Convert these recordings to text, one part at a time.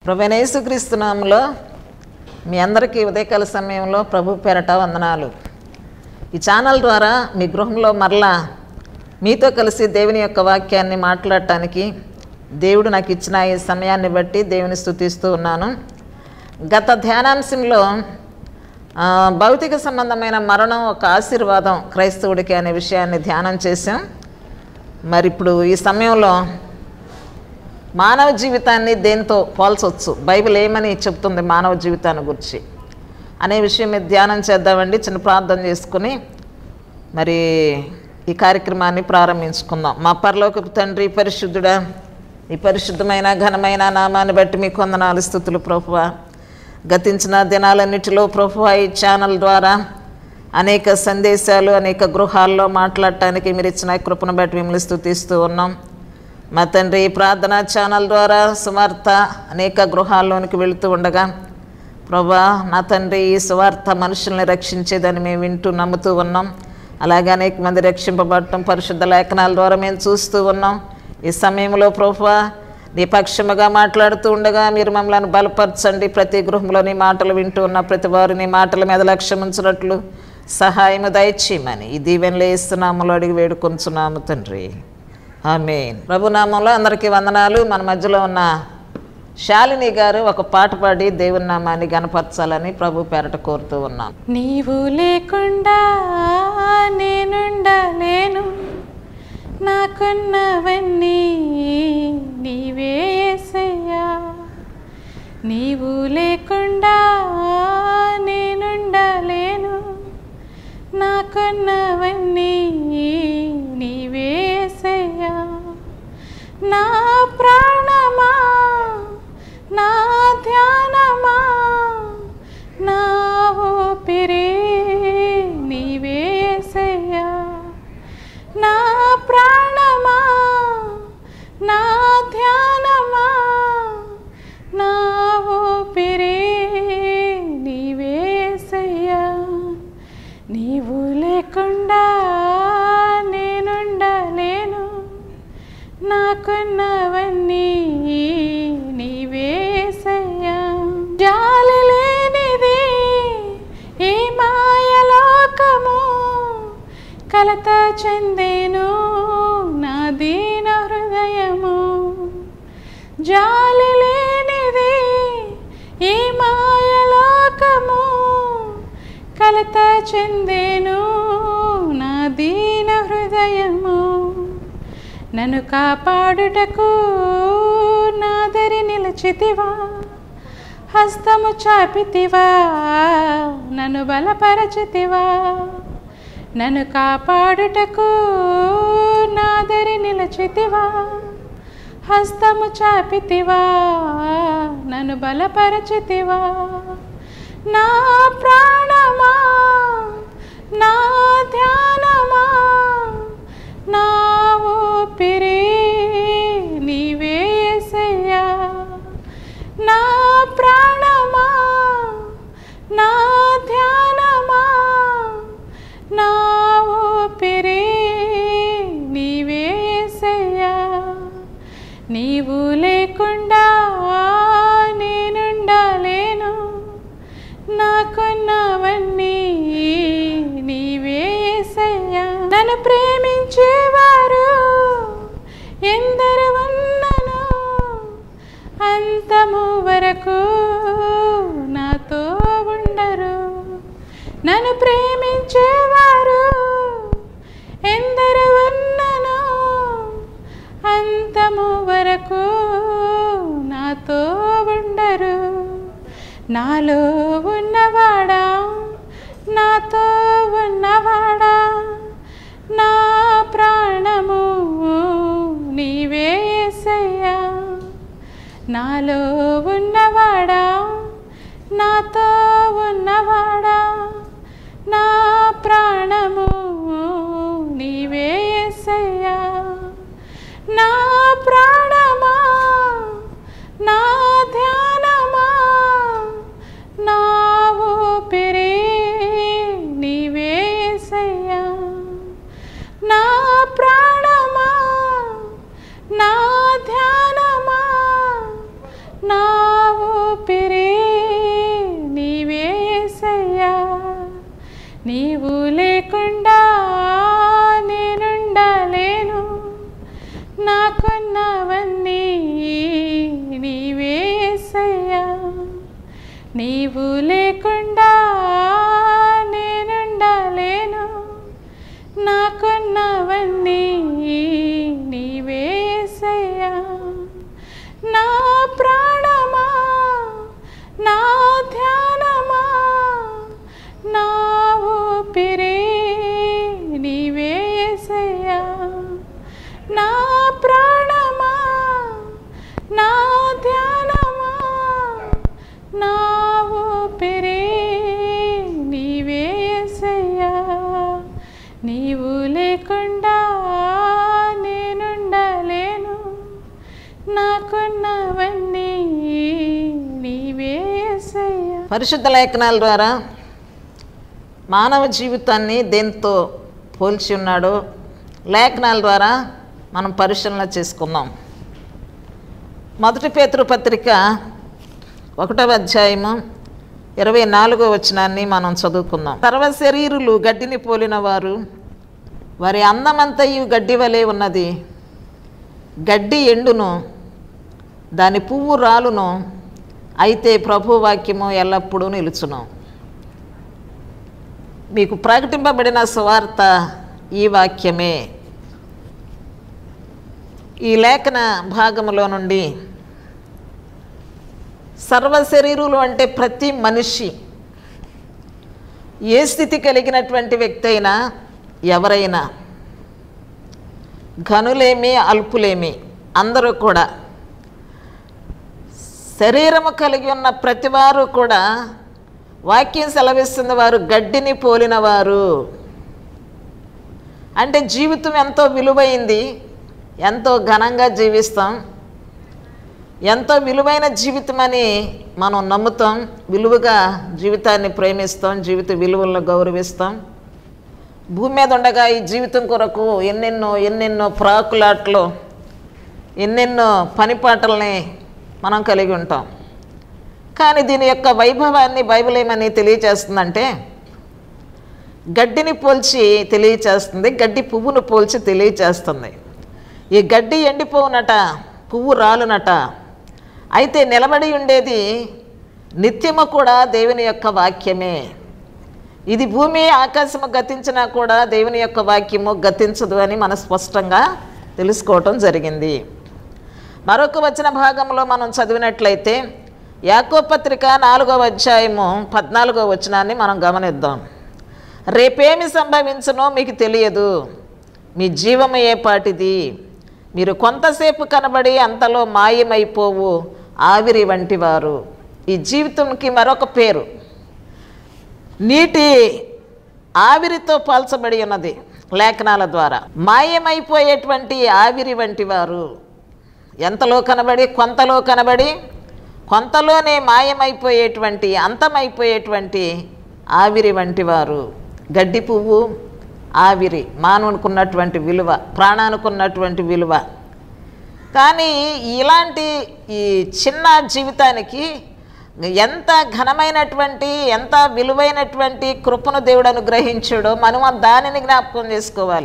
ప్రభనేసుక్రీస్తు నామములో మీ అందరికీ ఉదయకాల సమయంలో ప్రభు పేరట వందనాలు ఈ ఛానల్ ద్వారా మీ గృహంలో మరలా మీతో కలిసి దేవుని యొక్క వాక్యాన్ని మాట్లాడటానికి దేవుడు నాకు ఇచ్చిన ఈ సమయాన్ని బట్టి దేవుని స్తుతిస్తూ ఉన్నాను గత ధ్యానాంశంలో ఆ, భౌతిక సంబంధమైన మరణం ఒక ఆశీర్వాదం క్రైస్తవుడికి అనే విషయాన్ని ధ్యానం చేశాం మరి ఇప్పుడు ఈ సమయంలో మానవ జీవితాన్ని దేంతో పోల్చవచ్చు బైబిల్ ఏమని చెప్తుంది మానవ జీవితాన్ని గురించి అనే విషయం మీద ధ్యానం చేద్దామండి చిన్న ప్రార్థన చేసుకుని మరి ఈ కార్యక్రమాన్ని ప్రారంభించుకుందాం మా పరలోకపు తండ్రి పరిశుద్ధుడా ఈ పరిశుద్ధమైన ఘనమైన నామాన్ని బట్టి మీ కొందనాలు స్థుతులు ప్రభువా గతించిన దినాలన్నిటిలో ప్రభువా ఈ ఛానల్ ద్వారా అనేక సందేశాలు అనేక గృహాల్లో మాట్లాడటానికి మీరు ఇచ్చిన కృపను బట్టి మిమ్మల్ని స్థుతిస్తూ ఉన్నాం మా తండ్రి ఈ ప్రార్థనా ఛానల్ ద్వారా సువార్త అనేక గృహాల్లోనికి వెళుతూ ఉండగా ప్రభా నా తండ్రి ఈ సువార్త మనుషుల్ని రక్షించేదని మేము వింటూ నమ్ముతూ ఉన్నాం అలాగే అనేక మంది రక్షింపబడటం పరిశుద్ధ లేఖనాల ద్వారా మేము చూస్తూ ఉన్నాం ఈ సమయంలో ప్రభువా నీ పక్షముగా మాట్లాడుతూ ఉండగా మీరు మమ్మల్ని బలపరచండి ప్రతి గృహంలో నీ మాటలు వింటూ ఉన్న ప్రతి వారు నీ మాటల మీద లక్ష్యం ఉంచినట్లు సహాయము దయచేయమని ఈ దీవెనలు ఇస్తున్నాములో అడిగి వేడుకొంచున్నాము తండ్రి ఆమె ప్రభునామంలో అందరికీ వందనాలు మన మధ్యలో ఉన్న శాలిని గారు ఒక పాట పాడి దేవుని నామాన్ని గనపరచాలని ప్రభు పేరట కోరుతూ ఉన్నాం నీవు లేకుండా నేనుండలేను నాకున్నవన్నీ నీవే యేసయ్యా నీవు లేకుండా నేనుండలేను నాకున్నవన్నీ నీవే యేసయ్యా నా ప్రాణమా నా ధ్యానమా నా ఊపిరి నీవే యేసయ్యా నా ప్రాణమా నా ధ్యానమా నా ఊపిరి నీవే యేసయ్యా నీవు లేకుండా నేనుండలేను నాకున్నవన్నీ నీవేసయ్యా జాలి లేనిది ఈ మాయలోకము కలత చెందేను నా దీన హృదయము జాలి లేనిది ఈ మాయలోకము కలత చెందేను నా దీన హృదయము నన్ను కాపాడుటకు నాదరి నిలచితివా హస్తము చాపితివా నన్ను బలపరచితివా నన్ను కాపాడుటకు నాదరి నిలచితివా హస్తము చాపితివా నన్ను బలపరచితివా నా ప్రాణమా నా ధ్యానమా నా ఊపిరి నీవే యేసయ్యా నా ప్రాణమా నా ధ్యానమా నా ఊపిరి నీవే యేసయ్యా నీవు లేకుండా నేనుండలేను నాకున్నవన్నీ నీవే యేసయ్యా నన్ను ప్రేమించేవారు ఎందరు ఉన్నను అంతము వరకు నాతో ఉండరు నన్ను ప్రేమించేవారు ఎందరు ఉన్నను అంతము వరకు నాతో ఉండరు నాలో ఉన్నవాడా నాతో ఉన్నవాడా నా ప్రాణము నీవే యేసయ్యా నాలో ఉన్నవాడా నాతో ఉన్నవాడా నా ప్రాణము నీవే యేసయ్యా నా ప్రాణమా నా ధ్యానమా నా ఊపిరి నీవే యేసయ్యా నా ప్రాణమా నా ధ్యానమా నా ఊపిరి నీవే యేసయ్యా నీవు లేకుండా నేనుండలేను నాకున్నవన్నీ నీవే యేసయ్యా నీవు లేకుండా నేనుండలేను నాకున్నవన్నీ నీవే యేసయ్యా నా ప్రాణమా నా ధ్యానమా నా ఊపిరి నీవే యేసయ్యా నా ప్రాణమా నా ధ్యానమా నా ఊపిరి నీవే యేసయ్యా నీవు లేకుండా నేనుండలేను నాకున్నవన్నీ నీవే యేసయ్యా పరిశుద్ధ లేఖనాల ద్వారా మానవ జీవితాన్ని దేంతో పోల్చి ఉన్నాడో లేఖనాల ద్వారా మనం పరిశీలన చేసుకుందాం మొదటి పేతృ పత్రిక ఒకటవ అధ్యాయము ఇరవై నాలుగో వచనాన్ని మనం చదువుకుందాం సర్వ శరీరులు గడ్డిని పోలిన వారు వారి అందమంతయు గడ్డి వలె ఉన్నది గడ్డి ఎండును దాని పువ్వు రాలును అయితే ప్రభు వాక్యము ఎల్లప్పుడూ నిలుచును మీకు ప్రకటింపబడిన సువార్త ఈ వాక్యమే ఈ లేఖన భాగములో నుండి సర్వ శరీరులు అంటే ప్రతి మనిషి ఏ స్థితి కలిగినటువంటి వ్యక్తి అయినా ఎవరైనా ఘనులేమి అల్పులేమి అందరూ కూడా శరీరము కలిగి ఉన్న ప్రతివారు కూడా వాక్యం సెలవిస్తున్న వారు గడ్డిని పోలిన వారు అంటే జీవితం ఎంతో విలువైంది ఎంతో ఘనంగా జీవిస్తాం ఎంతో విలువైన జీవితం అని మనం నమ్ముతాం విలువగా జీవితాన్ని ప్రేమిస్తాం జీవిత విలువలను గౌరవిస్తాం భూమి మీద ఉండగా ఈ జీవితం కొరకు ఎన్నెన్నో ఎన్నెన్నో ప్రాకులాట్లు ఎన్నెన్నో పనిపాటల్ని మనం కలిగి ఉంటాం కానీ దీని యొక్క వైభవాన్ని బైబిల్ ఏమని తెలియచేస్తుందంటే గడ్డిని పోల్చి తెలియచేస్తుంది గడ్డి పువ్వును పోల్చి తెలియచేస్తుంది ఈ గడ్డి ఎండిపోవునట పువ్వు రాలునట అయితే నిలబడి ఉండేది నిత్యము కూడా దేవుని యొక్క వాక్యమే ఇది భూమి ఆకాశము గతించినా కూడా దేవుని యొక్క వాక్యము గతించదు అని మనం స్పష్టంగా తెలుసుకోవటం జరిగింది మరొక వచన భాగంలో మనం చదివినట్లయితే యాకో పత్రిక నాలుగవ అధ్యాయము పద్నాలుగో వచనాన్ని మనం గమనిద్దాం రేపేమి సంభవించునో మీకు తెలియదు మీ జీవము ఏ పాటిది మీరు కొంతసేపు కనబడి అంతలో మాయమైపోవు ఆవిరి వంటి వారు ఈ జీవితంకి మరొక పేరు నీటి ఆవిరితో పోల్చబడి ఉన్నది లేఖనాల ద్వారా మాయమైపోయేటువంటి ఆవిరి వంటి వారు ఎంతలో కనబడి కొంతలో కనబడి కొంతలోనే మాయమైపోయేటువంటి అంతమైపోయేటువంటి ఆవిరి వంటి వారు గడ్డి పువ్వు ఆవిరి మానవునికున్నటువంటి విలువ ప్రాణానికున్నటువంటి విలువ కానీ ఇలాంటి ఈ చిన్న జీవితానికి ఎంత ఘనమైనటువంటి ఎంత విలువైనటువంటి కృపను దేవుడు అనుగ్రహించాడో మనం దానిని జ్ఞాపకం చేసుకోవాలి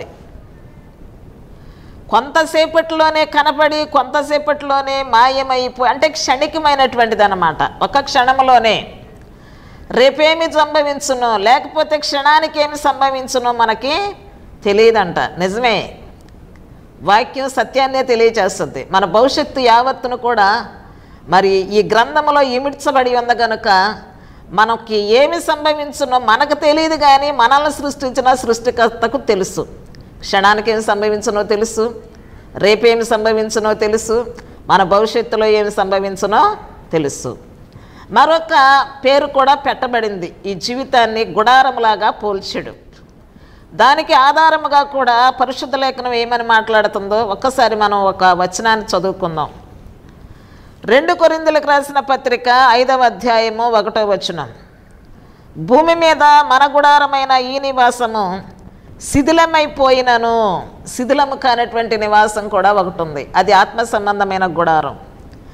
కొంతసేపట్లోనే కనపడి కొంతసేపట్లోనే మాయమైపో అంటే క్షణికమైనటువంటిది అనమాట ఒక క్షణంలోనే రేపేమి సంభవించునో లేకపోతే క్షణానికి ఏమి సంభవించునో మనకి తెలియదంట నిజమే వాక్యం సత్యాన్నే తెలియచేస్తుంది మన భవిష్యత్తు యావత్తును కూడా మరి ఈ గ్రంథంలో ఇమిడ్చబడి ఉంది కనుక మనకి ఏమి సంభవించునో మనకు తెలియదు కానీ మనల్ని సృష్టించిన సృష్టికర్తకు తెలుసు క్షణానికి ఏమి సంభవించునో తెలుసు రేపేమి సంభవించునో తెలుసు మన భవిష్యత్తులో ఏమి సంభవించునో తెలుసు మరొక పేరు కూడా పెట్టబడింది ఈ జీవితాన్ని గుడారములాగా పోల్చాడు దానికి ఆధారముగా కూడా పరిశుద్ధ లేఖనం ఏమని మాట్లాడుతుందో ఒక్కసారి మనం ఒక వచనాన్ని చదువుకుందాం రెండు కొరిందులకు రాసిన పత్రిక ఐదవ అధ్యాయము ఒకటో వచనం భూమి మీద మన గుడారమైన ఈ నివాసము శిథిలమైపోయినను శిథిలము కానటువంటి నివాసం కూడా ఒకటి ఉంది అది ఆత్మ సంబంధమైన గుడారం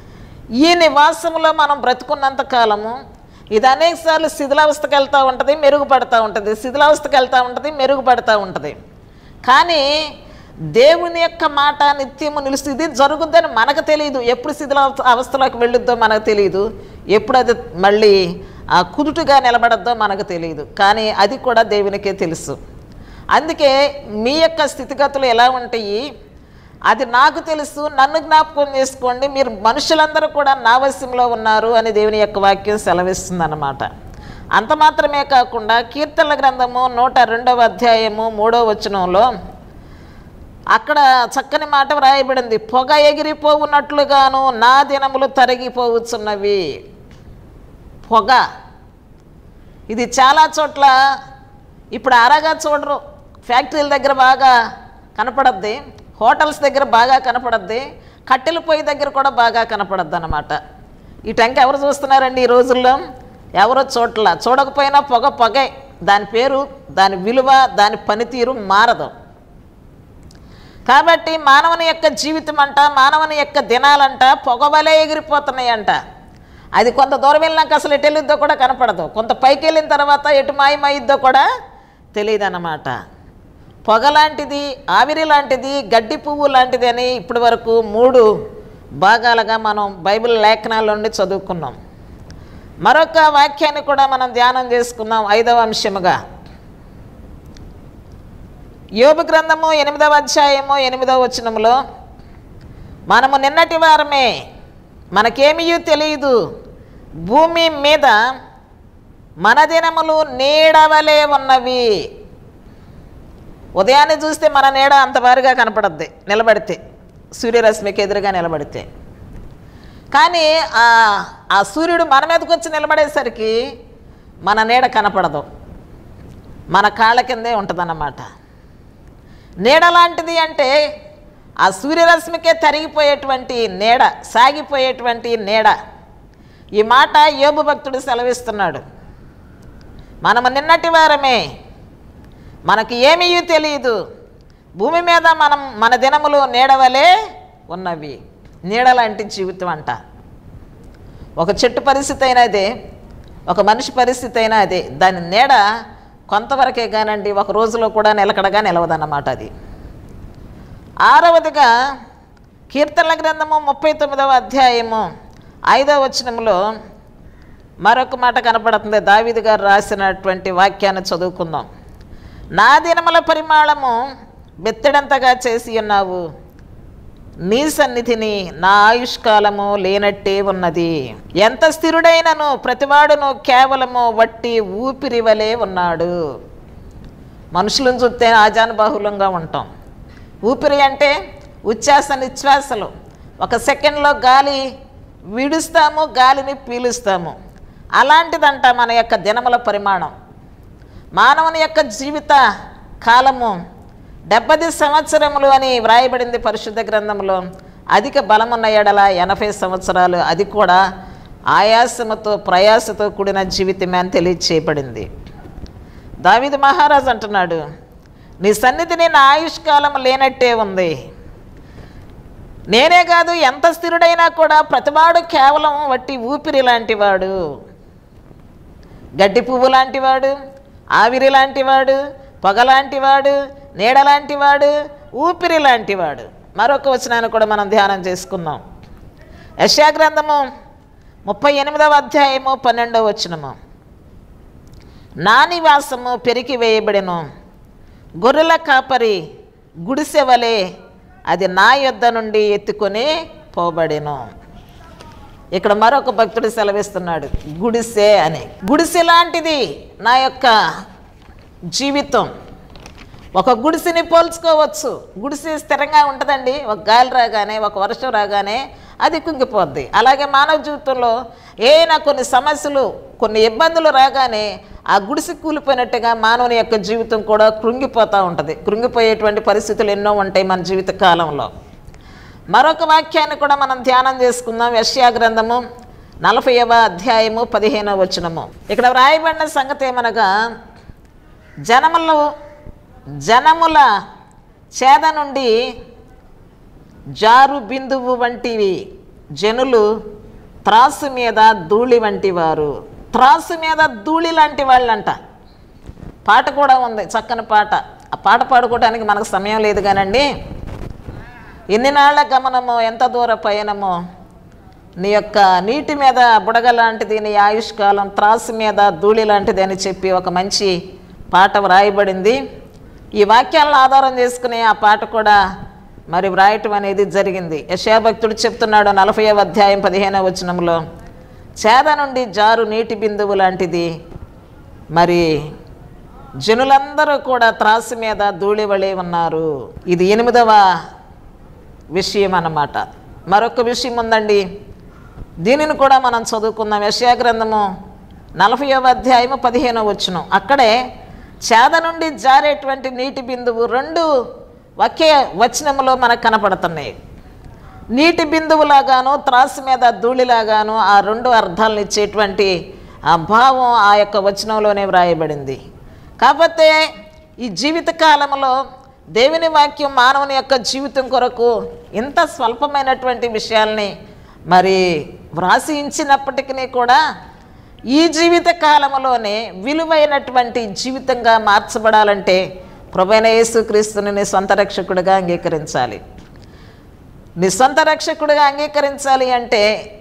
ఈ నివాసంలో మనం బ్రతుకున్నంత కాలము ఇది అనేకసార్లు శిథిలావస్థకు వెళ్తూ ఉంటుంది మెరుగుపడతా ఉంటుంది శిథిలావస్థకు వెళ్తూ ఉంటుంది మెరుగుపడతా ఉంటుంది కానీ దేవుని యొక్క మాట నిత్యము నిలుస్తూ ఇది జరుగుద్దని మనకు తెలియదు ఎప్పుడు శిథిల అవస్థలోకి వెళ్ళుద్దో మనకు తెలియదు ఎప్పుడు అది మళ్ళీ ఆ కుదుటుగా నిలబడద్దో మనకు తెలియదు కానీ అది కూడా దేవునికే తెలుసు అందుకే మీ యొక్క స్థితిగతులు ఎలా ఉంటాయి అది నాకు తెలుసు నన్ను జ్ఞాపకం చేసుకోండి మీరు మనుషులందరూ కూడా నా వశంలో ఉన్నారు అని దేవుని యొక్క వాక్యం సెలవిస్తుంది అన్నమాట అంత మాత్రమే కాకుండా కీర్తనల గ్రంథము నూట రెండవ అధ్యాయము మూడవ వచనంలో అక్కడ చక్కని మాట వ్రాయబడింది పొగ ఎగిరిపోవున్నట్లుగాను నా దినములు తరిగిపోవచ్చున్నవి పొగ ఇది చాలా చోట్ల ఇప్పుడు అరగా చూడరు ఫ్యాక్టరీల దగ్గర బాగా కనపడద్ది హోటల్స్ దగ్గర బాగా కనపడద్ది కట్టెల పొయ్యి దగ్గర కూడా బాగా కనపడద్ది అనమాట ఈ టెంక ఎవరు చూస్తున్నారండి ఈ రోజుల్లో ఎవరో చోట్ల చూడకపోయినా పొగ పొగే దాని పేరు దాని విలువ దాని పనితీరు మారదు కాబట్టి మానవుని యొక్క జీవితం అంట మానవుని యొక్క దినాలంట పొగవలే ఎగిరిపోతున్నాయంట అది కొంత దూరం వెళ్ళినాక అసలు ఎటు వెళ్ళిద్దో కూడా కనపడదు కొంత పైకి వెళ్ళిన తర్వాత ఎటు మాయమైద్దో కూడా తెలియదు అన్నమాట పొగ లాంటిది ఆవిరి లాంటిది గడ్డి పువ్వు లాంటిది అని ఇప్పటి వరకు మూడు భాగాలుగా మనం బైబిల్ లేఖనాల నుండి చదువుకున్నాం మరొక వాక్యాన్ని కూడా మనం ధ్యానం చేసుకుందాం ఐదవ అంశముగా యోబు గ్రంథము ఎనిమిదవ అధ్యాయము ఎనిమిదవ వచనములో మనము నిన్నటి వారమే మనకేమీ తెలియదు భూమి మీద మన దినములు నీడవలే ఉన్నవి ఉదయాన్నే చూస్తే మన నీడ అంత భారీగా కనపడద్ది నిలబడితే సూర్యరశ్మికి ఎదురుగా నిలబడితే కానీ ఆ ఆ సూర్యుడు మన మీదకి వచ్చి నిలబడేసరికి మన నీడ కనపడదు మన కాళ్ళ కిందే ఉంటుందన్నమాట నీడ లాంటిది అంటే ఆ సూర్యరశ్మికే తరిగిపోయేటువంటి నీడ సాగిపోయేటువంటి నీడ ఈ మాట యోబు భక్తుడు సెలవిస్తున్నాడు మనము నిన్నటి వారమే మనకి ఏమీ తెలియదు భూమి మీద మనం మన దినములు నీడవలే ఉన్నవి నీడలాంటి జీవితం అంట ఒక చెట్టు పరిస్థితి అయినా అదే ఒక మనిషి పరిస్థితి అయినా అదే దాని నీడ కొంతవరకే కానండి ఒక రోజులో కూడా నిలకడగా నిలవదన్నమాట అది ఆరవదిగా కీర్తనల గ్రంథము ముప్పై తొమ్మిదవ అధ్యాయము ఐదవ వచనంలో మరొక మాట కనపడుతుంది దావీదు గారు రాసినటువంటి వాక్యాన్ని చదువుకుందాం నా దినముల పరిమాణము బెత్తడంతగా చేసి ఉన్నావు నీ సన్నిధిని నా ఆయుష్కాలము లేనట్టే ఉన్నది ఎంత స్థిరుడైనను ప్రతివాడును కేవలము వట్టి ఊపిరి వలె ఉన్నాడు మనుషులను చూస్తే ఆజానుబాహులంగా ఉంటాం ఊపిరి అంటే ఉచ్ఛ్వాస నిశ్వాసలు ఒక సెకండ్లో గాలి విడుస్తాము గాలిని పీలుస్తాము అలాంటిదంట మన యొక్క దినముల పరిమాణం మానవుని యొక్క జీవిత కాలము డెబ్బది సంవత్సరములు అని వ్రాయబడింది పరిశుద్ధ గ్రంథంలో అధిక బలమున్న ఎడల ఎనభై సంవత్సరాలు అది కూడా ఆయాసముతో ప్రయాసతో కూడిన జీవితమే అని తెలియచేయబడింది దావిది మహారాజు అంటున్నాడు నీ సన్నిధిని నా ఆయుష్కాలం లేనట్టే ఉంది నేనే కాదు ఎంత స్థిరుడైనా కూడా ప్రతివాడు కేవలం వట్టి ఊపిరి లాంటివాడు గడ్డి పువ్వు లాంటివాడు ఆవిరి లాంటివాడు పొగ లాంటివాడు నీడ లాంటివాడు ఊపిరి లాంటివాడు మరొక వచనాన్ని కూడా మనం ధ్యానం చేసుకుందాం యశాగ్రంథము ముప్పై ఎనిమిదవ అధ్యాయము పన్నెండవ వచనము నా నివాసము పెరికి వేయబడెను గొర్రెల కాపరి గుడిసె వలె అది నా యొద్ద నుండి ఎత్తుకొని పోబడెను ఇక్కడ మరొక భక్తుడు సెలవిస్తున్నాడు గుడిసె అని గుడిసె లాంటిది నా యొక్క జీవితం ఒక గుడిసెని పోల్చుకోవచ్చు గుడిసె స్థిరంగా ఉంటుందండి ఒక గాలి రాగానే ఒక వర్షం రాగానే అది కుంగిపోద్ది అలాగే మానవ జీవితంలో ఏనా కొన్ని సమస్యలు కొన్ని ఇబ్బందులు రాగానే ఆ గుడిసె కూలిపోయినట్టుగా మానవుని యొక్క జీవితం కూడా కృంగిపోతూ ఉంటుంది కృంగిపోయేటువంటి పరిస్థితులు ఎన్నో ఉంటాయి మన జీవిత కాలంలో మరొక వాక్యాన్ని కూడా మనం ధ్యానం చేసుకుందాం యష్యా గ్రంథము నలభైవ అధ్యాయము పదిహేనవ వచనము ఇక్కడ వ్రాయబడిన సంగతి ఏమనగా జనములు జనముల చేద నుండి జారు బిందువు వంటివి జనులు త్రాసు మీద ధూళి వంటి వారు త్రాసు మీద ధూళి లాంటి వాళ్ళంట పాట కూడా ఉంది చక్కని పాట ఆ పాట పాడుకోవడానికి మనకు సమయం లేదు కానండి ఎన్ని నాళ్ల గమనమో ఎంత దూర పయనమో నీ యొక్క నీటి మీద బుడగ లాంటిది నీ ఆయుష్కాలం త్రాసు మీద ధూళి లాంటిది అని చెప్పి ఒక మంచి పాట వ్రాయబడింది ఈ వాక్యాలను ఆధారం చేసుకుని ఆ పాట కూడా మరి వ్రాయటం అనేది జరిగింది యశాభక్తుడు చెప్తున్నాడు నలభై అధ్యాయం పదిహేనవ వచనంలో చేద నుండి జారు నీటి బిందువు లాంటిది మరి జనులందరూ కూడా త్రాసు మీద ధూళివళి ఉన్నారు ఇది ఎనిమిదవ విషయం అన్నమాట మరొక విషయం ఉందండి దీనిని కూడా మనం చదువుకుందాం యశయా గ్రంథము నలభైవ అధ్యాయము పదిహేనవ వచ్చును అక్కడే చేద నుండి జారేటువంటి నీటి బిందువు రెండు ఒకే వచనములో మనకు కనపడుతున్నాయి నీటి బిందువులాగాను త్రాసు మీద ధూళిలాగాను ఆ రెండు అర్థాలను ఇచ్చేటువంటి ఆ భావం ఆ యొక్క వచనంలోనే వ్రాయబడింది కాకపోతే ఈ జీవిత కాలంలో దేవుని వాక్యం మానవుని యొక్క జీవితం కొరకు ఇంత స్వల్పమైనటువంటి విషయాల్ని మరి వ్రాసి ఇచ్చినప్పటికీ కూడా ఈ జీవిత కాలంలోనే విలువైనటువంటి జీవితంగా మార్చబడాలంటే ప్రభైన యేసుక్రీస్తుని నీ సొంత రక్షకుడిగా అంగీకరించాలి నీ సొంత రక్షకుడిగా అంగీకరించాలి అంటే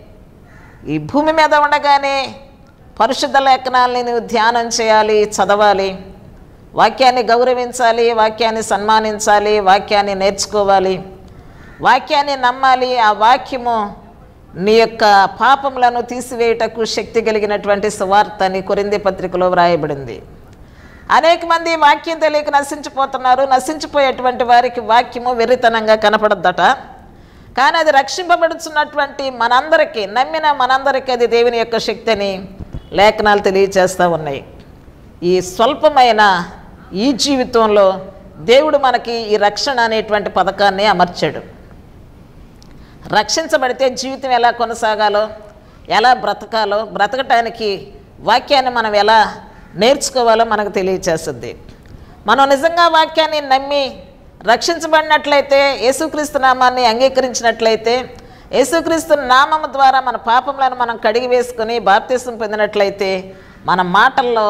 ఈ భూమి మీద ఉండగానే పరిశుద్ధ లేఖనాల్ని నువ్వు ధ్యానం చేయాలి చదవాలి వాక్యాన్ని గౌరవించాలి వాక్యాన్ని సన్మానించాలి వాక్యాన్ని నేర్చుకోవాలి వాక్యాన్ని నమ్మాలి ఆ వాక్యము నీ యొక్క పాపములను తీసివేయుటకు శక్తి కలిగినటువంటి సువార్త అని కొరింది పత్రికలో వ్రాయబడింది అనేక మంది వాక్యం తెలియక నశించిపోతున్నారు నశించిపోయేటువంటి వారికి వాక్యము వెర్రితనంగా కనపడద్దట కానీ అది రక్షింపబడుతున్నటువంటి మనందరికీ నమ్మిన మనందరికీ అది దేవుని యొక్క శక్తిని లేఖనాలు తెలియచేస్తూ ఉన్నాయి ఈ స్వల్పమైన ఈ జీవితంలో దేవుడు మనకి ఈ రక్షణ అనేటువంటి పథకాన్ని అమర్చాడు రక్షించబడితే జీవితం ఎలా కొనసాగాలో ఎలా బ్రతకాలో బ్రతకటానికి వాక్యాన్ని మనం ఎలా నేర్చుకోవాలో మనకు తెలియచేస్తుంది మనం నిజంగా వాక్యాన్ని నమ్మి రక్షించబడినట్లయితే యేసుక్రీస్తు నామాన్ని అంగీకరించినట్లయితే యేసుక్రీస్తు నామము ద్వారా మన పాపములను మనం కడిగి వేసుకొని బాప్తీసం పొందినట్లయితే మన మాటల్లో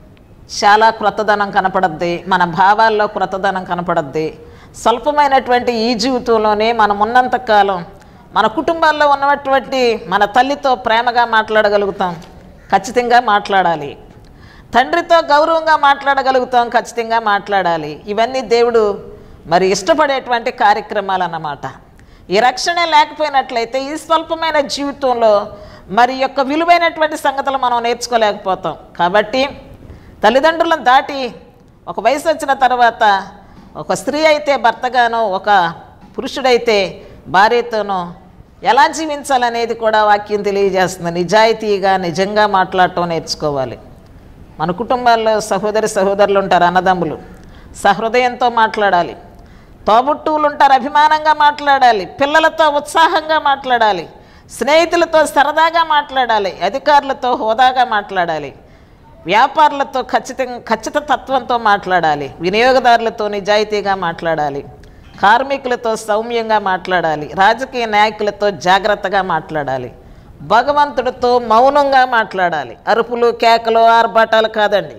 చాలా క్రొత్తదనం కనపడద్ది మన భావాల్లో క్రొత్తదనం కనపడద్ది స్వల్పమైనటువంటి ఈ జీవితంలోనే మనం ఉన్నంత కాలం మన కుటుంబాల్లో ఉన్నటువంటి మన తల్లితో ప్రేమగా మాట్లాడగలుగుతాం ఖచ్చితంగా మాట్లాడాలి తండ్రితో గౌరవంగా మాట్లాడగలుగుతాం ఖచ్చితంగా మాట్లాడాలి ఇవన్నీ దేవుడు మరి ఇష్టపడేటువంటి కార్యక్రమాలు అన్నమాట ఈ రక్షణ లేకపోయినట్లయితే ఈ స్వల్పమైన జీవితంలో మరి యొక్క విలువైనటువంటి సంగతులు మనం నేర్చుకోలేకపోతాం కాబట్టి తల్లిదండ్రులను దాటి ఒక వయసు వచ్చిన తర్వాత ఒక స్త్రీ అయితే భర్తగానో ఒక పురుషుడైతే భార్యతోనో ఎలా జీవించాలనేది కూడా వాక్యం తెలియజేస్తుంది నిజాయితీగా నిజంగా మాట్లాడటం నేర్చుకోవాలి మన కుటుంబాల్లో సహోదరి సహోదరులు ఉంటారు అన్నదమ్ములు సహృదయంతో మాట్లాడాలి తోబుట్టువులు ఉంటారు అభిమానంగా మాట్లాడాలి పిల్లలతో ఉత్సాహంగా మాట్లాడాలి స్నేహితులతో సరదాగా మాట్లాడాలి అధికారులతో హోదాగా మాట్లాడాలి వ్యాపారులతో ఖచ్చితంగా ఖచ్చిత తత్వంతో మాట్లాడాలి వినియోగదారులతో నిజాయితీగా మాట్లాడాలి కార్మికులతో సౌమ్యంగా మాట్లాడాలి రాజకీయ నాయకులతో జాగ్రత్తగా మాట్లాడాలి భగవంతుడితో మౌనంగా మాట్లాడాలి అరుపులు కేకలు ఆర్భాటాలు కాదండి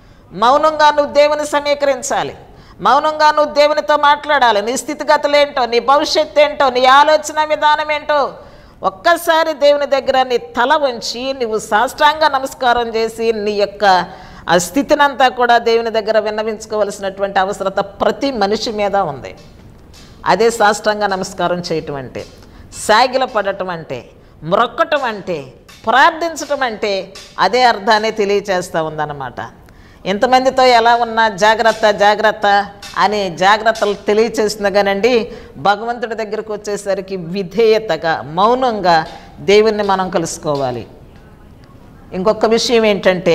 మౌనంగా నువ్వు దేవుని సమీకరించాలి మౌనంగా నువ్వు దేవునితో మాట్లాడాలి నీ స్థితిగతులు ఏంటో నీ భవిష్యత్తు ఏంటో నీ ఆలోచన విధానం ఏంటో ఒక్కసారి దేవుని దగ్గర నీ తల వంచి నువ్వు సాష్టాంగ నమస్కారం చేసి నీ యొక్క ఆ స్థితినంతా కూడా దేవుని దగ్గర విన్నవించుకోవలసినటువంటి అవసరత ప్రతి మనిషి మీద ఉంది అదే సాష్టాంగ నమస్కారం చేయటం అంటే సాగిల పడటం అంటే మ్రొక్కటం అంటే ప్రార్థించటం అంటే అదే అర్థాన్ని తెలియచేస్తూ ఉందన్నమాట ఎంతమందితో ఎలా ఉన్నా జాగ్రత్త జాగ్రత్త అని జాగ్రత్తలు తెలియచేస్తుంది కానండి భగవంతుడి దగ్గరకు వచ్చేసరికి విధేయతగా మౌనంగా దేవుణ్ణి మనం కలుసుకోవాలి ఇంకొక విషయం ఏంటంటే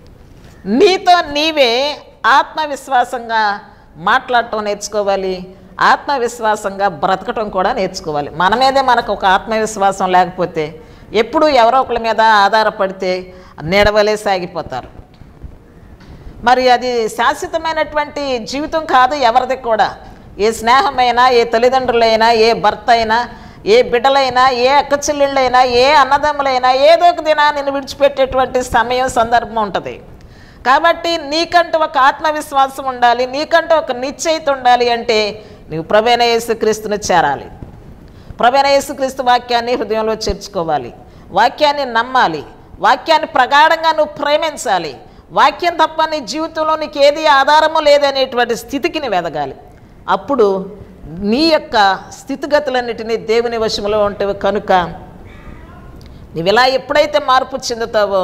నీతో నీవే ఆత్మవిశ్వాసంగా మాట్లాడటం నేర్చుకోవాలి ఆత్మవిశ్వాసంగా బ్రతకటం కూడా నేర్చుకోవాలి మన మీదే మనకు ఒక ఆత్మవిశ్వాసం లేకపోతే ఎప్పుడూ ఎవరో ఒకరి మీద ఆధారపడితే నీడవలే సాగిపోతారు మరి అది శాశ్వతమైనటువంటి జీవితం కాదు ఎవరిది కూడా ఏ స్నేహమైనా ఏ తల్లిదండ్రులైనా ఏ భర్త అయినా ఏ బిడ్డలైనా ఏ అక్క చెల్లెళ్ళైనా ఏ అన్నదమ్ములైనా ఏదో ఒక దినా నిన్ను విడిచిపెట్టేటువంటి సమయం సందర్భం ఉంటుంది కాబట్టి నీకంటూ ఒక ఆత్మవిశ్వాసం ఉండాలి నీకంటూ ఒక నిశ్చయిత ఉండాలి అంటే నువ్వు ప్రభైన యేసుక్రీస్తుని చేరాలి ప్రభైన యేసుక్రీస్తు వాక్యాన్ని హృదయంలో చేర్చుకోవాలి వాక్యాన్ని నమ్మాలి వాక్యాన్ని ప్రగాఢంగా నువ్వు ప్రేమించాలి వాక్యం తప్ప నీ జీవితంలో నీకు ఏది ఆధారము లేదనేటువంటి స్థితికి నువ్వు ఎదగాలి అప్పుడు నీ యొక్క స్థితిగతులన్నిటినీ దేవుని వశంలో ఉంటావు కనుక నీవు ఇలా ఎప్పుడైతే మార్పు చెందుతావో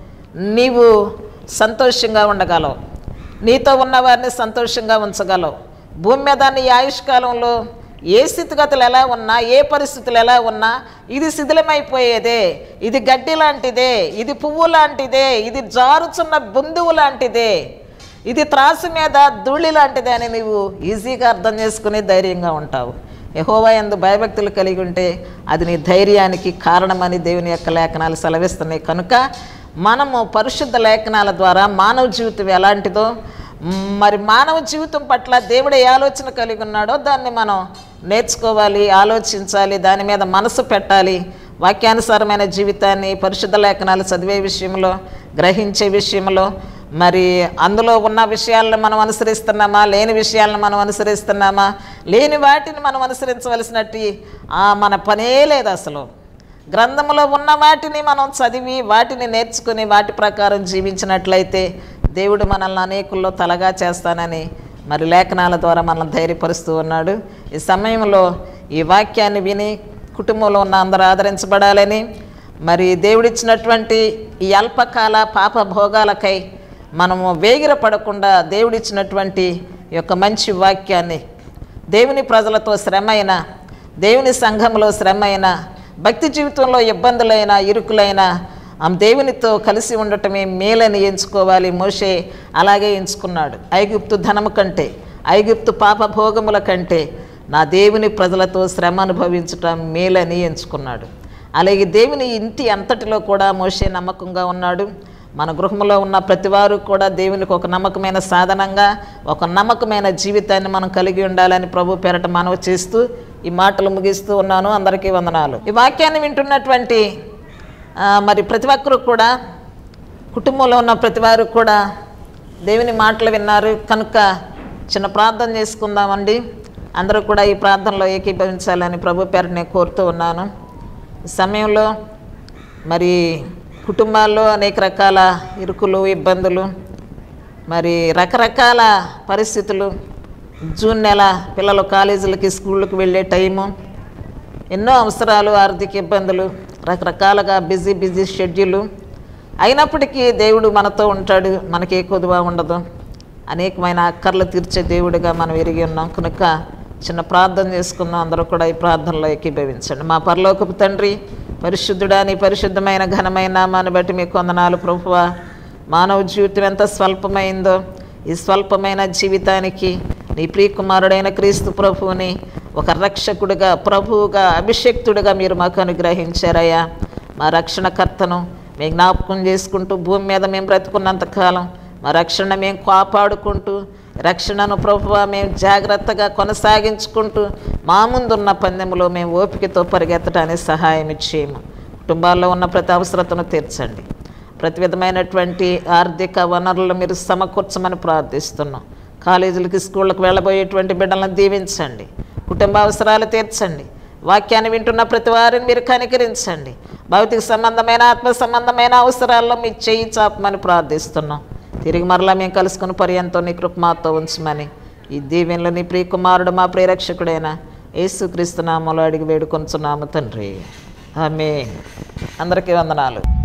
నీవు సంతోషంగా ఉండగలవు నీతో ఉన్నవారిని సంతోషంగా ఉంచగలవు భూమి మీద నీ ఆయుష్కాలంలో ఏ స్థితిగతులు ఎలా ఉన్నా ఏ పరిస్థితులు ఎలా ఉన్నా ఇది శిథిలమైపోయేదే ఇది గడ్డి లాంటిదే ఇది పువ్వు లాంటిదే ఇది జారుచున్న బొందువు లాంటిదే ఇది త్రాసు మీద ధూళి లాంటిదే అని నీవు ఈజీగా అర్థం చేసుకుని ధైర్యంగా ఉంటావు యహోవా ఎందు భయభక్తులు కలిగి ఉంటే అది నీ ధైర్యానికి కారణమని దేవుని యొక్క లేఖనాలు సెలవిస్తున్నాయి కనుక మనము పరిశుద్ధ లేఖనాల ద్వారా మానవ జీవితం ఎలాంటిదో మ్, మరి మానవ జీవితం పట్ల దేవుడు ఏ ఆలోచన కలిగి ఉన్నాడో దాన్ని మనం నేర్చుకోవాలి ఆలోచించాలి దాని మీద మనసు పెట్టాలి వాక్యానుసారమైన జీవితాన్ని పరిశుద్ధ లేఖనాలు చదివే విషయంలో గ్రహించే విషయంలో మరి అందులో ఉన్న విషయాలను మనం అనుసరిస్తున్నామా లేని విషయాలను మనం అనుసరిస్తున్నామా లేని వాటిని మనం అనుసరించవలసినట్టు ఆ, మన పనే లేదు అసలు గ్రంథంలో ఉన్న వాటిని మనం చదివి వాటిని నేర్చుకుని వాటి ప్రకారం జీవించినట్లయితే దేవుడు మనల్ని అనేకుల్లో తలగా చేస్తానని మరి లేఖనాల ద్వారా మనల్ని ధైర్యపరుస్తూ ఉన్నాడు ఈ సమయంలో ఈ వాక్యాన్ని విని కుటుంబంలో ఉన్న అందరూ ఆదరించబడాలని మరి దేవుడిచ్చినటువంటి ఈ అల్పకాల పాప భోగాలకై మనము వేగిర పడకుండా దేవుడిచ్చినటువంటి ఈ యొక్క మంచి వాక్యాన్ని దేవుని ప్రజలతో శ్రమైన దేవుని సంఘంలో శ్రమైన భక్తి జీవితంలో ఇబ్బందులైన ఇరుకులైన ఆ దేవునితో కలిసి ఉండటమే మేలని ఎంచుకోవాలి మోషే అలాగే ఎంచుకున్నాడు ఐగుప్తు ధనము కంటే ఐగుప్తు పాప భోగముల కంటే నా దేవుని ప్రజలతో శ్రమ అనుభవించటం మేలని ఎంచుకున్నాడు అలాగే దేవుని ఇంటి అంతటిలో కూడా మోషే నమ్మకంగా ఉన్నాడు మన గృహంలో ఉన్న ప్రతివారు కూడా దేవునికి ఒక నమ్మకమైన సాధనంగా ఒక నమ్మకమైన జీవితాన్ని మనం కలిగి ఉండాలని ప్రభు పేరట మనవి చేస్తూ ఈ మాటలు ముగిస్తూ ఉన్నాను అందరికీ వందనాలు ఈ వాక్యాన్ని వింటున్నటువంటి ఆ, మరి ప్రతి ఒక్కరు కూడా కుటుంబంలో ఉన్న ప్రతి వారు కూడా దేవుని మాటలు విన్నారు కనుక చిన్న ప్రార్థన చేసుకుందామండి అందరూ కూడా ఈ ప్రార్థనలో ఏకీభవించాలని ప్రభు పేరు నేను కోరుతూ ఉన్నాను ఈ సమయంలో మరి కుటుంబాల్లో అనేక రకాల ఇరుకులు ఇబ్బందులు మరి రకరకాల పరిస్థితులు జూన్ నెల పిల్లలు కాలేజీలకి స్కూళ్ళకి వెళ్ళే టైము ఎన్నో అవసరాలు ఆర్థిక ఇబ్బందులు రకరకాలుగా బిజీ బిజీ షెడ్యూలు అయినప్పటికీ దేవుడు మనతో ఉంటాడు మనకి ఏ కొదువ ఉండదు అనేకమైన అక్కర్లు తీర్చే దేవుడిగా మనం ఎరిగి ఉన్నాం కనుక చిన్న ప్రార్థన చేసుకుందాం అందరూ కూడా ఈ ప్రార్థనలో ఏకీభవించండి మా పరలోకపు తండ్రి పరిశుద్ధుడా నీ పరిశుద్ధమైన ఘనమైన నామాన్ని బట్టి మీకు వందనాలు ప్రభువా మానవ జీవితం ఎంత స్వల్పమైందో ఈ స్వల్పమైన జీవితానికి నీ ప్రియకుమారుడైన క్రీస్తు ప్రభువుని ఒక రక్షకుడిగా ప్రభువుగా అభిషక్తుడిగా మీరు మాకు అనుగ్రహించారయ్యా మా రక్షణకర్తను మేము జ్ఞాపకం చేసుకుంటూ భూమి మీద మేము బ్రతుకున్నంతకాలం మా రక్షణ మేము కాపాడుకుంటూ రక్షణను ప్రభువ మేము జాగ్రత్తగా కొనసాగించుకుంటూ మా ముందున్న పందెంలో మేము ఓపికతో పరిగెత్తడానికి సహాయం ఇచ్చేయము కుటుంబాల్లో ఉన్న ప్రతి అవసరతను తీర్చండి ప్రతి విధమైనటువంటి ఆర్థిక వనరులు మీరు సమకూర్చమని ప్రార్థిస్తున్నాం కాలేజీలకి స్కూళ్ళకి వెళ్ళబోయేటువంటి బిడ్డలను దీవించండి కుటుంబ అవసరాలు తీర్చండి వాక్యాన్ని వింటున్న ప్రతి వారిని మీరు కనికరించండి భౌతిక సంబంధమైన ఆత్మ సంబంధమైన అవసరాల్లో మీ చేయి చాపమని ప్రార్థిస్తున్నాం తిరిగి మరలా మేము కలుసుకుని పర్యంతో నీ కృప మాతో ఉంచమని ఈ దీవెనలో నీ ప్రియకుమారుడు మా ప్రియరక్షకుడైన యేసుక్రీస్తు నామలో అడిగి వేడుకొంచున్నాము తండ్రి ఆమె అందరికీ వందనాలు